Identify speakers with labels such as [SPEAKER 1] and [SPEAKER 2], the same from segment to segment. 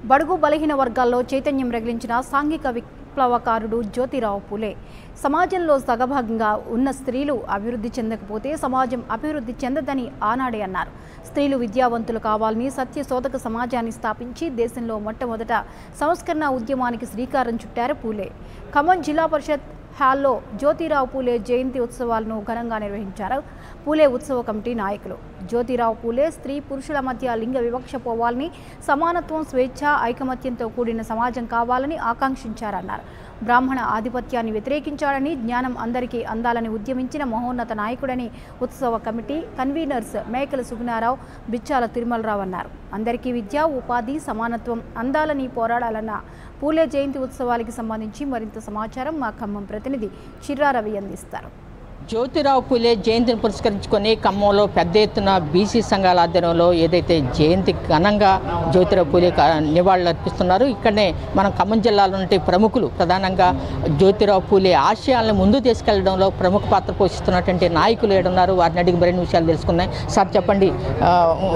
[SPEAKER 1] బడుగు బలహీన వర్గాల్లో చైతన్యం రగిలించిన సాంఘిక విప్లవకారుడు జ్యోతిరావు పూలే సమాజంలో సగభాగంగా ఉన్న స్త్రీలు అభివృద్ధి చెందకపోతే సమాజం అభివృద్ధి చెందదని ఆనాడే అన్నారు స్త్రీలు విద్యావంతులు కావాలని సత్యశోధక సమాజాన్ని స్థాపించి దేశంలో మొట్టమొదట సంస్కరణ ఉద్యమానికి శ్రీకారం చుట్టారు పూలే ఖమ్మం జిల్లా పరిషత్ హాల్లో జ్యోతిరావు పూలే జయంతి ఉత్సవాలను ఘనంగా నిర్వహించారు పూలే ఉత్సవ కమిటీ నాయకులు జ్యోతిరావు పూలే స్త్రీ పురుషుల మధ్య లింగ వివక్ష పోవాలని సమానత్వం స్వేచ్ఛ ఐకమత్యంతో కూడిన సమాజం కావాలని ఆకాంక్షించారన్నారు బ్రాహ్మణ ఆధిపత్యాన్ని వ్యతిరేకించాడని జ్ఞానం అందరికీ అందాలని ఉద్యమించిన మహోన్నత నాయకుడని ఉత్సవ కమిటీ కన్వీనర్స్ మేకల సుగుణారావు బిచ్చాల తిరుమలరావు అన్నారు అందరికీ విద్య ఉపాధి సమానత్వం అందాలని పోరాడాలన్న పూలే జయంతి ఉత్సవాలకి సంబంధించి మరింత సమాచారం మా ఖమ్మం ప్రతినిధి చిర్రా రవి అందిస్తారు
[SPEAKER 2] జ్యోతిరావు పూలే జయంతిని పురస్కరించుకొని ఖమ్మంలో పెద్ద ఎత్తున బీసీ సంఘాల ఆధ్వర్యంలో ఏదైతే జయంతి ఘనంగా జ్యోతిరావు పూలే క- నివాళులు అర్పిస్తున్నారు ఇక్కడనే మనం ఖమ్మం జిల్లాలో ఉంటే ప్రముఖులు ప్రధానంగా జ్యోతిరావు పూలే ఆశయాలను ముందు తీసుకెళ్లడంలో ప్రముఖ పాత్ర పోషిస్తున్నటువంటి నాయకులు ఏడున్నారు వారిని అడిగి మరిన్ని విషయాలు తెలుసుకున్నాయి సార్ చెప్పండి ఆ,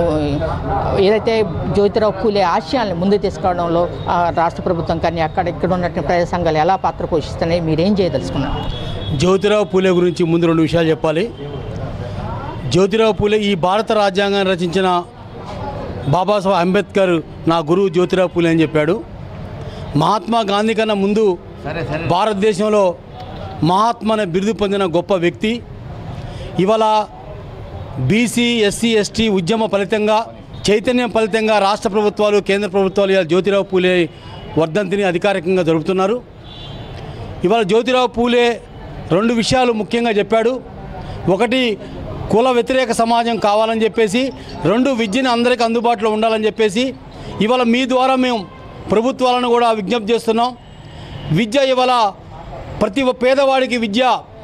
[SPEAKER 2] ఏదైతే జ్యోతిరావు పూలే ఆశయాలను ముందు తీసుకురావడంలో ఆ, రాష్ట్ర ప్రభుత్వం కానీ అక్కడ ఇక్కడ ఉన్నటువంటి ప్రజా సంఘాలు ఎలా పాత్ర పోషిస్తున్నాయి మీరేం చేయదలుచుకున్నారు
[SPEAKER 3] జ్యోతిరావు పూలే గురించి ముందు రెండు విషయాలు చెప్పాలి జ్యోతిరావు పూలే ఈ భారత రాజ్యాంగాన్ని రచించిన బాబాసాహెబ్ అంబేద్కర్ నా గురువు జ్యోతిరావు పూలే అని చెప్పాడు మహాత్మా గాంధీ కన్నా ముందు భారతదేశంలో మహాత్మా అనే బిరుదు పొందిన గొప్ప వ్యక్తి ఇవాళ బీసీ ఎస్సీ ఎస్టీ ఉద్యమ ఫలితంగా చైతన్యం ఫలితంగా రాష్ట్ర ప్రభుత్వాలు కేంద్ర ప్రభుత్వాలు ఇవాళ జ్యోతిరావు పూలే వర్ధంతిని అధికారికంగా జరుపుతున్నారు ఇవాళ జ్యోతిరావు పూలే రెండు విషయాలు ముఖ్యంగా చెప్పాడు ఒకటి కుల వ్యతిరేక సమాజం కావాలని చెప్పేసి రెండు విద్యను అందరికీ అందుబాటులో ఉండాలని చెప్పేసి ఇవాళ మీ ద్వారా మేము ప్రభుత్వాలను కూడా విజ్ఞప్తి చేస్తున్నాం విద్య ఇవాళ ప్రతి ఒక్క పేదవాడికి విద్య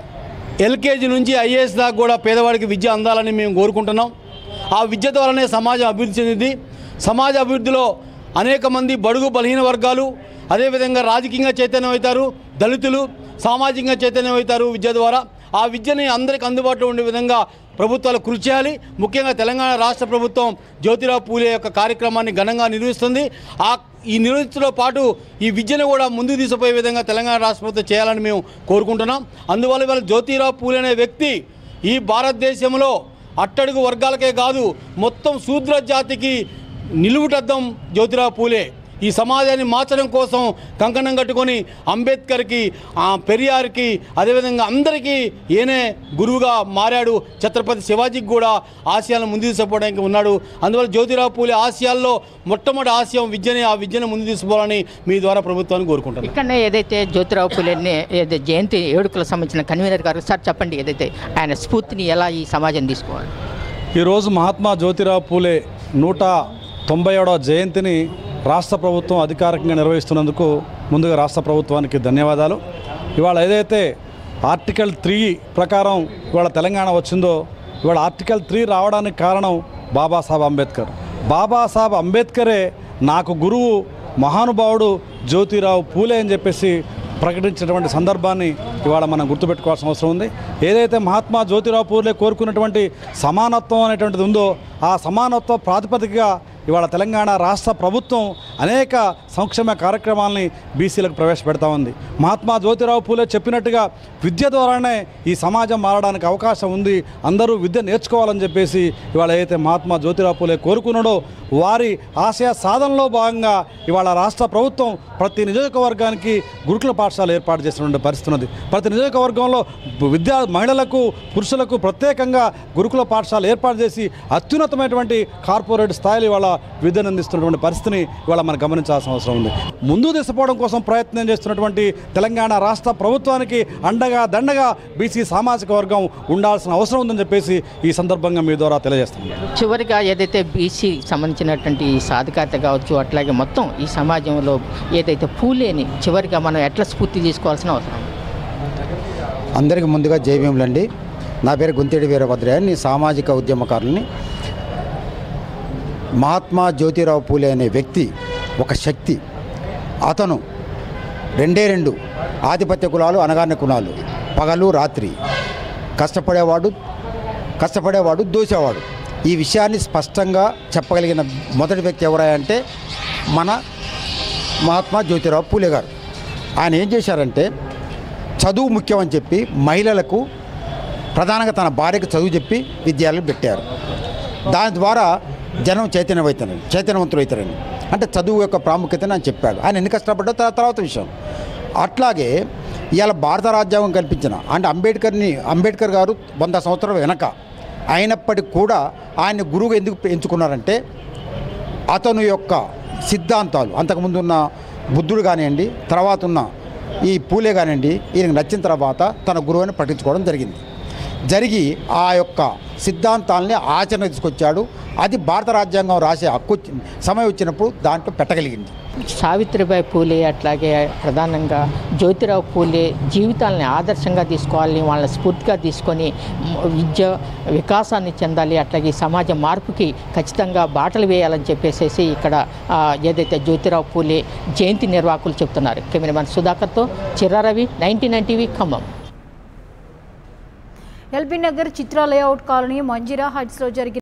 [SPEAKER 3] ఎల్కేజీ నుంచి ఐఏఎస్ దాకా కూడా పేదవాడికి విద్య అందాలని మేము కోరుకుంటున్నాం ఆ విద్య ద్వారానే సమాజం అభివృద్ధి చెందింది సమాజ అభివృద్ధిలో అనేక మంది బడుగు బలహీన వర్గాలు అదేవిధంగా రాజకీయంగా చైతన్యం అవుతారు దళితులు సామాజికంగా చైతన్యం అవుతారు విద్య ద్వారా ఆ విద్యని అందరికి అందుబాటులో ఉండే విధంగా ప్రభుత్వాలు కృషి చేయాలి ముఖ్యంగా తెలంగాణ రాష్ట్ర ప్రభుత్వం జ్యోతిరావు పూలే యొక్క కార్యక్రమాన్ని ఘనంగా నిర్వహిస్తుంది ఆ ఈ నిర్వహించడంతో పాటు ఈ విద్యను కూడా ముందుకు తీసుకుపోయే విధంగా తెలంగాణ రాష్ట్ర ప్రభుత్వం చేయాలని మేము కోరుకుంటున్నాం అందువల్ల ఇవాళ జ్యోతిరావు పూలే అనే వ్యక్తి ఈ భారతదేశంలో అట్టడుగు వర్గాలకే కాదు మొత్తం శూద్ర జాతికి నిలువుటద్దం జ్యోతిరావు పూలే ఈ సమాజాన్ని మార్చడం కోసం కంకణం కట్టుకొని అంబేద్కర్కి ఆ పెరియార్కి అదేవిధంగా అందరికీ ఈయనే గురువుగా మారాడు ఛత్రపతి శివాజీకి కూడా ఆశయాలను ముందుకు తీసుకుపోవడానికి ఉన్నాడు అందువల్ల జ్యోతిరావు పూలే ఆశయాల్లో మొట్టమొదటి ఆశయం విద్యని ఆ విద్యను ముందు తీసుకోవాలని మీ ద్వారా ప్రభుత్వాన్ని కోరుకుంటున్నాను
[SPEAKER 2] ఇక్కడనే ఏదైతే జ్యోతిరావు పూలేని ఏదైతే జయంతి ఏడుకలకు సంబంధించిన కన్వీనర్ గారు సార్ చెప్పండి ఏదైతే ఆయన స్ఫూర్తిని ఎలా ఈ సమాజం తీసుకోవాలి
[SPEAKER 4] ఈరోజు మహాత్మా జ్యోతిరావు పూలే నూట తొంభై ఏడవ జయంతిని రాష్ట్ర ప్రభుత్వం అధికారికంగా నిర్వహిస్తున్నందుకు ముందుగా రాష్ట్ర ప్రభుత్వానికి ధన్యవాదాలు ఇవాళ ఏదైతే ఆర్టికల్ త్రీ ప్రకారం ఇవాళ తెలంగాణ వచ్చిందో ఇవాళ ఆర్టికల్ త్రీ రావడానికి కారణం బాబాసాహెబ్ అంబేద్కర్ బాబాసాహెబ్ అంబేద్కరే నాకు గురువు మహానుభావుడు జ్యోతిరావు పూలే అని చెప్పేసి ప్రకటించినటువంటి సందర్భాన్ని ఇవాళ మనం గుర్తుపెట్టుకోవాల్సిన అవసరం ఉంది ఏదైతే మహాత్మా జ్యోతిరావు పూలే కోరుకున్నటువంటి సమానత్వం అనేటువంటిది ఉందో ఆ సమానత్వ ప్రాతిపదికగా ఇవాళ తెలంగాణ రాష్ట్ర ప్రభుత్వం అనేక సంక్షేమ కార్యక్రమాలని బీసీలకు ప్రవేశపెడతా ఉంది మహాత్మా జ్యోతిరావు పూలే చెప్పినట్టుగా విద్య ద్వారానే ఈ సమాజం మారడానికి అవకాశం ఉంది అందరూ విద్య నేర్చుకోవాలని చెప్పేసి ఇవాళ ఏదైతే మహాత్మా జ్యోతిరావు పూలే కోరుకున్నాడో వారి ఆశయ సాధనలో భాగంగా ఇవాళ రాష్ట్ర ప్రభుత్వం ప్రతి నియోజకవర్గానికి గురుకుల పాఠశాల ఏర్పాటు చేసినటువంటి పరిస్థితి ఉన్నది ప్రతి నియోజకవర్గంలో విద్యా మహిళలకు పురుషులకు ప్రత్యేకంగా గురుకుల పాఠశాల ఏర్పాటు చేసి అత్యున్నతమైనటువంటి కార్పొరేట్ స్థాయిలో ఇవాళ విద్యను అందిస్తున్నటువంటి పరిస్థితిని ఇవాళ మనం గమనించాల్సిన అవసరం ఉంది ముందు తీసుకుపోవడం కోసం ప్రయత్నం చేస్తున్నటువంటి తెలంగాణ రాష్ట్ర ప్రభుత్వానికి అండగా దండగా బీసీ సామాజిక వర్గం ఉండాల్సిన అవసరం ఉందని చెప్పేసి ఈ సందర్భంగా మీ ద్వారా తెలియజేస్తున్నాను
[SPEAKER 2] చివరిగా ఏదైతే బీసీ సంబంధించినటువంటి ఈ సాధికారత కావచ్చు అట్లాగే మొత్తం ఈ సమాజంలో ఏదైతే పూలేని చివరిగా మనం ఎట్లా స్ఫూర్తి తీసుకోవాల్సిన అవసరం
[SPEAKER 5] అందరికీ ముందుగా జైభీములండి నా పేరు గుంతేడి వీరభద్రయ్య నేను సామాజిక ఉద్యమకారుని మహాత్మా జ్యోతిరావు పూలే అనే వ్యక్తి ఒక శక్తి అతను రెండే రెండు ఆధిపత్య కులాలు అనగారిన కులాలు పగలు రాత్రి కష్టపడేవాడు కష్టపడేవాడు దూసేవాడు ఈ విషయాన్ని స్పష్టంగా చెప్పగలిగిన మొదటి వ్యక్తి ఎవరా అంటే మన మహాత్మా జ్యోతిరావు పూలే గారు ఆయన ఏం చేశారంటే చదువు ముఖ్యం అని చెప్పి మహిళలకు ప్రధానంగా తన భార్యకు చదువు చెప్పి విద్యాలయం పెట్టారు దాని ద్వారా జనం చైతన్యమవుతారని చైతన్యవంతులు అవుతారని అంటే చదువు యొక్క ప్రాముఖ్యతను ఆయన చెప్పాడు ఆయన ఎన్ని కష్టపడ్డా త- తర్వాత విషయం అట్లాగే ఇవాళ భారత రాజ్యాంగం కల్పించిన అంటే అంబేద్కర్ని అంబేద్కర్ గారు వంద సంవత్సరాల వెనక అయినప్పటికీ కూడా ఆయన గురువుగా ఎందుకు ఎంచుకున్నారంటే అతను యొక్క సిద్ధాంతాలు అంతకుముందు ఉన్న బుద్ధుడు కానివ్వండి తర్వాత ఉన్న ఈ పూలే కానివ్వండి ఈయనకు నచ్చిన తర్వాత తన గురువుని పట్టించుకోవడం జరిగింది జరిగి ఆ యొక్క సిద్ధాంతాలని ఆచరణ తీసుకొచ్చాడు అది భారత రాజ్యాంగం రాసే హక్కు వచ్చి- సమయం వచ్చినప్పుడు దాంట్లో పెట్టగలిగింది
[SPEAKER 2] సావిత్రిబాయి పూలే అట్లాగే ప్రధానంగా జ్యోతిరావు పూలే జీవితాలని ఆదర్శంగా తీసుకోవాలి వాళ్ళని స్ఫూర్తిగా తీసుకొని మ్, విద్య వికాసాన్ని చెందాలి అట్లాగే ఈ సమాజ మార్పుకి ఖచ్చితంగా బాటలు వేయాలని చెప్పేసి ఇక్కడ ఆ, ఏదైతే జ్యోతిరావు పూలే జయంతి నిర్వాహకులు చెప్తున్నారు కెమెరామెన్ సుధాకర్తో Chirra Ravi ninety nine TV Khammam
[SPEAKER 1] LB Nagar Chitra layout colony Manjira హైట్స్లో జరిగిన